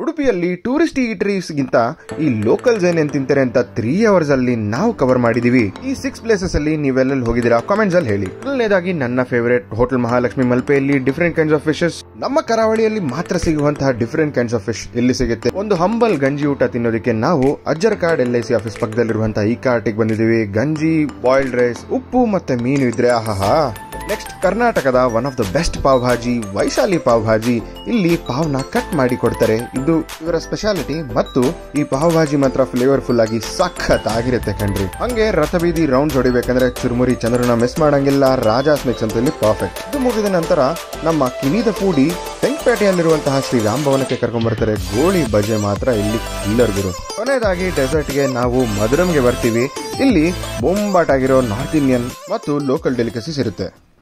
ಉಡುಪಿಯಲ್ಲಿ ಟೂರಿಸ್ಟ್ ಈಟರೀಸ್ಗಿಂತ ಈ ಲೋಕಲ್ಸ್ ಏನೇನ್ ತಿಂತಾರೆ ಅಂತ ತ್ರೀ ಅವರ್ಸ್ ಅಲ್ಲಿ ನಾವು ಕವರ್ ಮಾಡಿದೀವಿ ಈ ಸಿಕ್ಸ್ ಪ್ಲೇಸಸ್ ಅಲ್ಲಿ ನೀವೆಲ್ಲೆಲ್ಲಿ ಹೋಗಿದ್ದೀರಾ ಕಾಮೆಂಟ್ಸ್ ಅಲ್ಲಿ ಹೇಳಿ ಮೊದಲನೇದಾಗಿ ನನ್ನ ಫೇವರೇಟ್ ಹೋಟೆಲ್ ಮಹಾಲಕ್ಷ್ಮಿ ಮಲ್ಪೆಯಲ್ಲಿ ಡಿಫರೆಂಟ್ ಕೈಂಡ್ಸ್ ಆಫ್ ಫಿಶಸ್ ನಮ್ಮ ಕರಾವಳಿಯಲ್ಲಿ ಮಾತ್ರ ಸಿಗುವಂತಹ ಡಿಫರೆಂಟ್ ಕೈಂಡ್ಸ್ ಆಫ್ ಫಿಶ್ ಎಲ್ಲಿ ಸಿಗುತ್ತೆ ಒಂದು ಹಂಬಲ್ ಗಂಜಿ ಊಟ ತಿನ್ನೋದಕ್ಕೆ ನಾವು Ajjarkad L I C office ಪಕ್ಕದಲ್ಲಿರುವಂತಹ ಈ ಕಾರ್ಟಿಗೆ ಬಂದಿದ್ದೀವಿ ಗಂಜಿ ಬಾಯ್ಲ್ಡ್ ರೈಸ್ ಉಪ್ಪು ಮತ್ತೆ ಮೀನು ಇದ್ರೆ ಆಹಾ ನೆಕ್ಸ್ಟ್ ಕರ್ನಾಟಕದ one of the best pav bhaji Vaishali pav bhaji ಇಲ್ಲಿ ಪಾವ್ನ ಕಟ್ ಮಾಡಿ ಕೊಡ್ತಾರೆ ಇದು ಇವರ ಸ್ಪೆಷಾಲಿಟಿ ಮತ್ತು ಈ ಪಾವ್ ಭಾಜಿ ಮಾತ್ರ ಫ್ಲೇವರ್ಫುಲ್ ಆಗಿ ಸಖತ್ ಆಗಿರುತ್ತೆ ಕಣ್ರಿ ಹಂಗೆ ರಥಬೀದಿ ರೌಂಡ್ಸ್ ಹೊಡಿಬೇಕಂದ್ರೆ ಚುರುಮುರಿ ಚಂದ್ರನ ಮಿಸ್ ಮಾಡಂಗಿಲ್ಲ ರಾಜಾಸ್ ಮಿಕ್ಸ್ ಅಂತ ಇಲ್ಲಿ ಪರ್ಫೆಕ್ಟ್ ಇದು ಮುಗಿದ ನಂತರ ನಮ್ಮ ಕಿನಿದ ಫೂಡಿ ಬೆಂಕಪೇಟೆಯಲ್ಲಿರುವಂತಹ ಶ್ರೀ ರಾಮ್ ಭವನಕ್ಕೆ ಕರ್ಕೊಂಡ್ ಬರ್ತಾರೆ ಗೋಳಿ ಬಜೆ ಮಾತ್ರ ಇಲ್ಲಿ ಕಿಲ್ಲರ್ ಗುರು ಕೊನೆಯದಾಗಿ ಡೆಸರ್ಟ್ಗೆ ನಾವು ಮಧುರಂಗೆ ಬರ್ತೀವಿ ಇಲ್ಲಿ ಬೊಂಬಾಟ್ ಆಗಿರೋ ನಾರ್ತ್ ಇಂಡಿಯನ್ ಮತ್ತು ಲೋಕಲ್ ಡೆಲಿಕಸೀಸ್ ಇರುತ್ತೆ